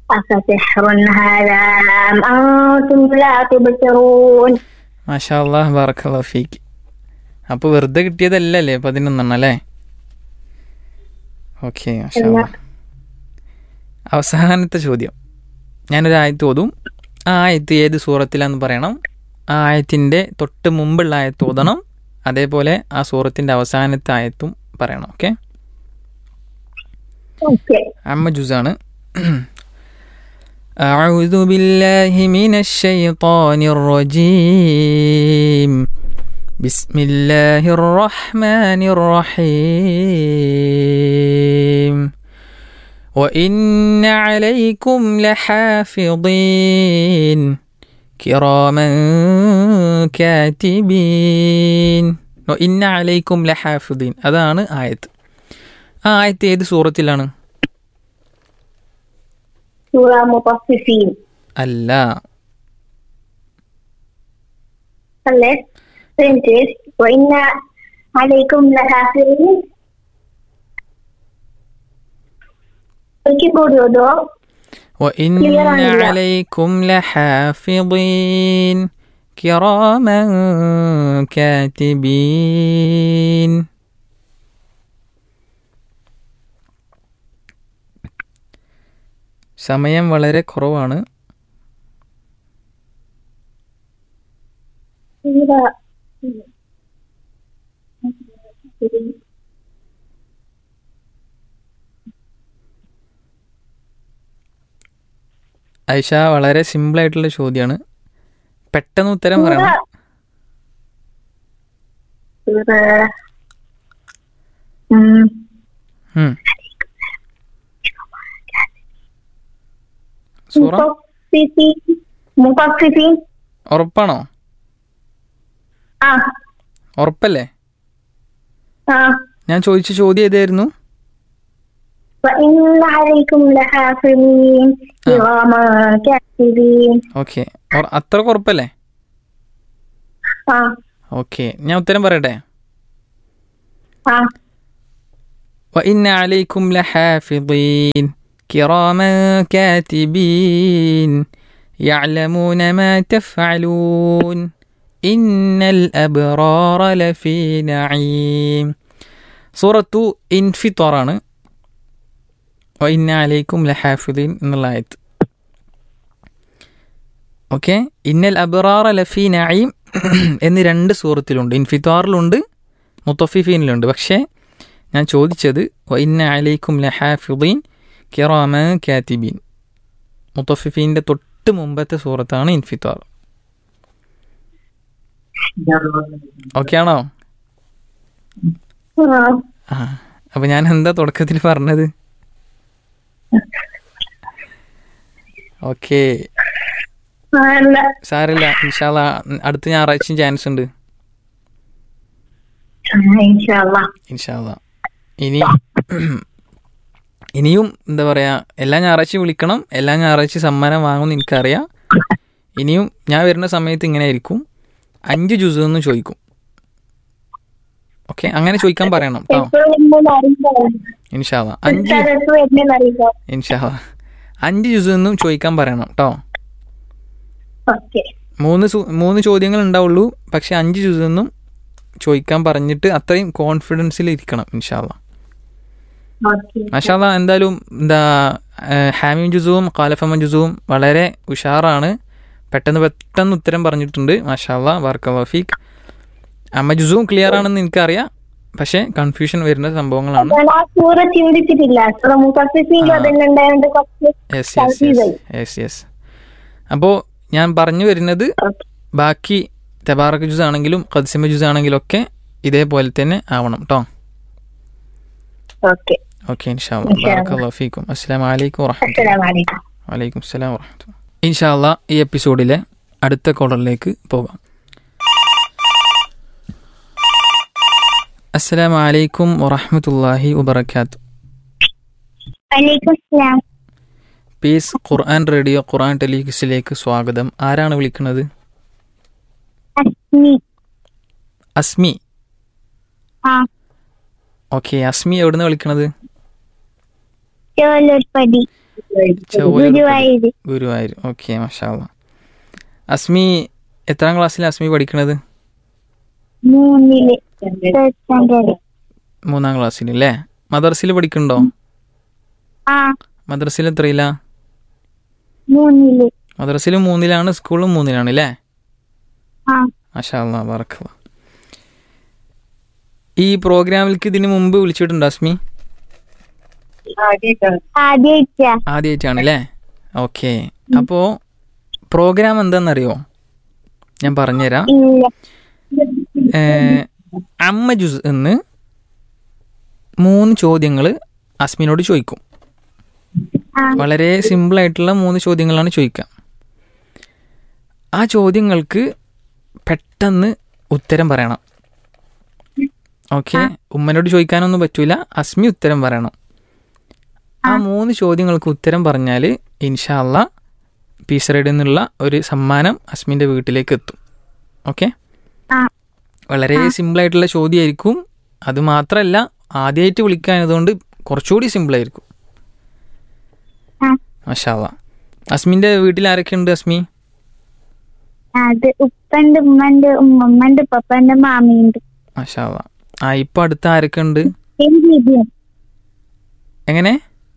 أفسحر هذا أم أنتم لا تبصرون മാഷാ അള്ളാഹ് ബാറക്കല്ലാ ഫീക്ക് അപ്പോൾ വെറുതെ കിട്ടിയതല്ലല്ലേ പതിനൊന്നെണ്ണം അല്ലേ ഓക്കെ മാഷാ അല്ല. അള്ളാഹ്. അവസാനത്തെ ചോദ്യം ഞാനൊരു ആയത്ത് ഓതും ആ ആയത്ത് ഏത് സൂറത്തിലാന്ന് പറയണം ആ ആയത്തിൻ്റെ തൊട്ട് മുമ്പുള്ള ആയത്ത് ഓതണം അതേപോലെ ആ സൂറത്തിൻ്റെ അവസാനത്തെ ആയത്തും പറയണം ഓക്കെ Okay. അമ്മ ജുസാണ് أعوذ بالله من الشيطان الرجيم بسم الله الرحمن الرحيم وإن عليكم لحافظين كراما كاتبين وإن عليكم لحافظين അതാണ് ആയത്ത് ആ ആയത്ത് ഏത് സൂറത്തിലാണ് سورة مطففين അല്ല خلص فهمتش وإن عليكم لحافظين ഒരിക്കൽ ഓതോ وإن Clear ആണില്ല. عليكم لحافظين كراما كاتبين സമയം വളരെ കുറവാണ് ഐഷ വളരെ സിമ്പിൾ ആയിട്ടുള്ള ചോദ്യമാണ് പെട്ടെന്ന് ഉത്തരം പറയണം ഉം ഉം. സൂറ മുത്തഫിഫീൻ മുത്തഫിഫീൻ ഉറപ്പാണോ ആ ഉറപ്പല്ലേ ആ ഞാൻ ചോദിച്ച ചോദ്യം ഏതായിരുന്നു وإن عليكم لحافظين كراما كاتبين ഓക്കെ അത്ര ഉറപ്പല്ലേ ആ ഓക്കെ ഞാൻ ഉത്തരം പറയട്ടെ ആ وإن عليكم لحافظين كراما كاتبين يعلمون ما تفعلون إن الأبرار لفي نعيم سورة انفطار وإن عليكم لحافظين എന്നുള്ള ആയത്ത് ഓക്കെ ഇന്നൽ അബറാറ ലഫി നഈം എന്ന് രണ്ട് സൂറത്തിലുണ്ട് ഇൻഫിത്താറിലുണ്ട് മുത്തഫിഫീനിലുണ്ട് പക്ഷേ ഞാൻ ചോദിച്ചത് വൈന്ന അലൈക്കും ലഹാഫിദീൻ കിറാമ കാത്തിബീൻ മുത്തഫിഫീൻ്റെ തൊട്ട് മുമ്പത്തെ സൂറത്താണ് ഇൻഫിത്താർ ഓക്കെ ആണോ ആ ആ അപ്പോൾ ഞാൻ എന്താ തുടക്കത്തിൽ പറഞ്ഞത് ഓക്കെ ആ, അല്ല സാരമില്ല ഇൻഷാല്ല അടുത്ത ഞായറാഴ്ചയും ചാൻസ് ഉണ്ട് ആ, ഇൻഷാല്ലാ ഇൻഷാല്ല ഇനി ഇനിയും എന്താ പറയാ എല്ലാ ഞായറാഴ്ചയും വിളിക്കണം എല്ലാ ഞായറാഴ്ചയും സമ്മാനം വാങ്ങുമെന്ന് എനിക്കറിയാം ഇനിയും ഞാൻ വരുന്ന സമയത്ത് ഇങ്ങനെ ആയിരിക്കും അഞ്ച് ജ്യൂസ് എന്ന് ചോദിക്കും ഓക്കെ അങ്ങനെ ചോദിക്കാൻ പറയണം കേട്ടോ എപ്പോ വരുന്നോന്ന് അറിയില്ല ഇൻഷാല്ല അഞ്ച് എപ്പോ വരുന്നേന്ന് അറിയില്ല ഇൻഷാല്ല അഞ്ച് ജ്യൂസ് എന്നും ചോദിക്കാൻ പറയണം കേട്ടോ ഓക്കെ മൂന്ന് സു- മൂന്ന് ചോദ്യങ്ങൾ ഉണ്ടാവുള്ളൂ പക്ഷെ അഞ്ച് ജ്യൂസ് എന്നും ചോദിക്കാൻ പറഞ്ഞിട്ട് അത്രയും കോൺഫിഡൻസിൽ ഇരിക്കണം ഇൻഷാല്ല ഓക്കെ മഷാല എന്തായാലും എന്താ ഏഹ്, ഹാമിം ജുസുവും കാലഫമ ജുസുവും വളരെ ഉഷാറാണ് പെട്ടെന്ന് പെട്ടെന്ന് ഉത്തരം പറഞ്ഞിട്ടുണ്ട് മഷാല്ല വർക്ക വഫീഖ് അമ്മ ജുസുവും ക്ലിയർ ആണെന്ന് എനിക്കറിയാം പക്ഷേ കൺഫ്യൂഷൻ വരുന്ന സംഭവങ്ങളാണ് ഞാൻ ആ സൂറ ചിന്തിച്ചിട്ടില്ല സൂറ മുത്തഫിഫീൻ അതന്നെ ഉണ്ടായോണ്ട് കുറച്ച് yes yes yes yes yes അപ്പോൾ ഞാൻ പറഞ്ഞു വരുന്നത് ഓക്കെ ബാക്കി തബാറക്ക് ജ്യൂസ് ആണെങ്കിലും ഖദ്സിമ ജ്യൂസ് ആണെങ്കിലും ഒക്കെ ഇതേപോലെ തന്നെ ആവണം കേട്ടോ ഓക്കെ ഓക്കെ ഇൻഷാല്ല ഇൻഷാ അല്ലാ. ബാറക്കല്ലാഹു ഫീക്കും അസ്സലാമു അലൈക്കും വറഹ്മത്തുള്ളാഹി അസ്സലാമലൈക്കും വലൈക്കും സ്ലാം വർഹമത്തുള്ള ഇൻഷാല്ല ഈ എപ്പിസോഡിലെ അടുത്ത കോളറിലേക്ക് പോകാം അസ്സലാമു അലൈക്കും വറഹ്മത്തുള്ളാഹി വബറകാത്ത് വലൈക്കും സ്ലാം പീസ് ഖുർആൻ റേഡിയോ ഖുർആൻ ടെലിവിഷനിലേക്ക് സ്വാഗതം ആരാണ് വിളിക്കുന്നത് അസ്മി അസ്മി ആ ഓക്കെ അസ്മി എവിടുന്ന് വിളിക്കണത് ചോലൂർപ്പടി ചൊവ്വല ഗുരുവായൂര് ഗുരുവായൂർ ഓക്കെ മഷാല്ല അസ്മി എത്രാം ക്ലാസ്സിലാണ് അസ്മി പഠിക്കണത് മൂന്നില് third standard. മൂന്നാം ക്ലാസ്സിൽ അല്ലേ മദർസിൽ പഠിക്കണ്ടോ ആ മദ്രസയിൽ എത്രയില്ല മൂന്നില് മദ്രസയിൽ മൂന്നിലാണ് സ്കൂളും മൂന്നിലാണ് അല്ലേ ആ മഷാല്ല ബറക്കല്ല ഈ പ്രോഗ്രാമിലേക്ക് ഇതിന് മുമ്പ് വിളിച്ചിട്ടുണ്ടോ അസ്മി ആദ്യായിട്ടാ ആദ്യമായിട്ടാണ് അല്ലേ ഓക്കെ അപ്പോൾ പ്രോഗ്രാം എന്താണെന്നറിയോ ഞാൻ പറഞ്ഞുതരാം ഇല്ല ഏഹ്, അമ്മ ജുസ് എന്ന് മൂന്ന് ചോദ്യങ്ങൾ അസ്മിനോട് ചോദിക്കും ആ വളരെ സിമ്പിൾ ആയിട്ടുള്ള മൂന്ന് ചോദ്യങ്ങളാണ് ചോദിക്കുക ആ ചോദ്യങ്ങൾക്ക് പെട്ടെന്ന് ഉത്തരം പറയണം ഓക്കെ ഉമ്മനോട് ചോദിക്കാനൊന്നും പറ്റൂല അസ്മി ഉത്തരം പറയണം ആ മൂന്ന് ചോദ്യങ്ങൾക്ക് ഉത്തരം പറഞ്ഞാൽ ഇൻഷാല്ല പീസറയുടെ നിന്നുള്ള ഒരു സമ്മാനം അസ്മിൻ്റെ വീട്ടിലേക്ക് എത്തും ഓക്കെ ആ വളരെ സിമ്പിൾ ആയിട്ടുള്ള ചോദ്യമായിരിക്കും അത് മാത്രമല്ല ആദ്യമായിട്ട് വിളിക്കാനതുകൊണ്ട് കുറച്ചുകൂടി സിമ്പിൾ ആയിരിക്കും ആ മഷാല്ല അസ്മിൻ്റെ വീട്ടിൽ ആരൊക്കെ ഉണ്ട് അസ്മി അത് ഉപ്പണ്ട് ഉമ്മണ്ട് ഉമ്മമ്മണ്ട് പപ്പണ്ട് മാമിയുണ്ട് മഷാല്ല ആ ഇപ്പം അടുത്ത് ആരൊക്കെ ഉണ്ട് ദീദിയും എങ്ങനെ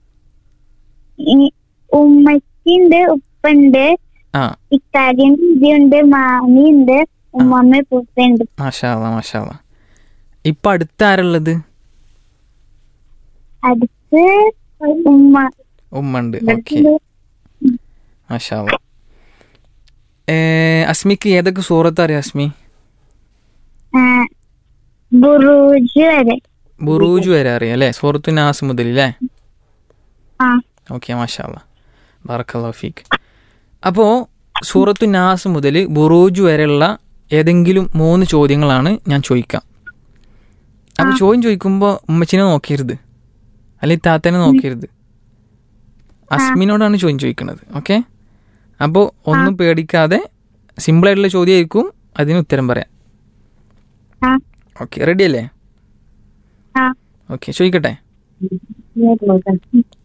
ഉമ്മക്കുണ്ട് ഉപ്പണ്ട് ആ ഇക്കാര്യം ദീദിയുണ്ട് മാമിയുണ്ട് ഉമ്മമ്മ പൂപ്പയുണ്ട് മാഷാല്ല മാഷാല്ല ഇപ്പം അടുത്ത് ആരുള്ളത് അടുത്ത് ഉമ്മ ഉമ്മ ഉണ്ട് ഓക്കെ മാഷാല്ല അസ്മിക്ക് ഏതൊക്കെ സൂറത്ത് അറിയാം അസ്മി ആ, ബുറൂജ് വരെ ബുറൂജ് വരെ അറിയാം അല്ലേ സൂറത്തു നാസ് മുതൽ അല്ലേ ആ ഓക്കെ മാഷാല്ല ബറക്കല്ലാ ഫീക്ക് അപ്പോൾ സൂറത്തു നാസ് മുതൽ ബുറൂജ് വരെയുള്ള ഏതെങ്കിലും മൂന്ന് ചോദ്യങ്ങളാണ് ഞാൻ ചോദിക്കാം അപ്പോൾ ചോദ്യം ചോദിക്കുമ്പോൾ ഉമ്മച്ചിനെ നോക്കരുത് അല്ലെങ്കിൽ താത്തനെ നോക്കരുത് അസ്മിനോടാണ് ചോദ്യം ചോദിക്കുന്നത് ഓക്കെ അപ്പോൾ ഒന്നും പേടിക്കാതെ സിമ്പിളായിട്ടുള്ള ചോദ്യമായിരിക്കും അതിന് ഉത്തരം പറയാം ആ ഓക്കെ റെഡി അല്ലേ ആ ഓക്കെ ചോദിക്കട്ടെ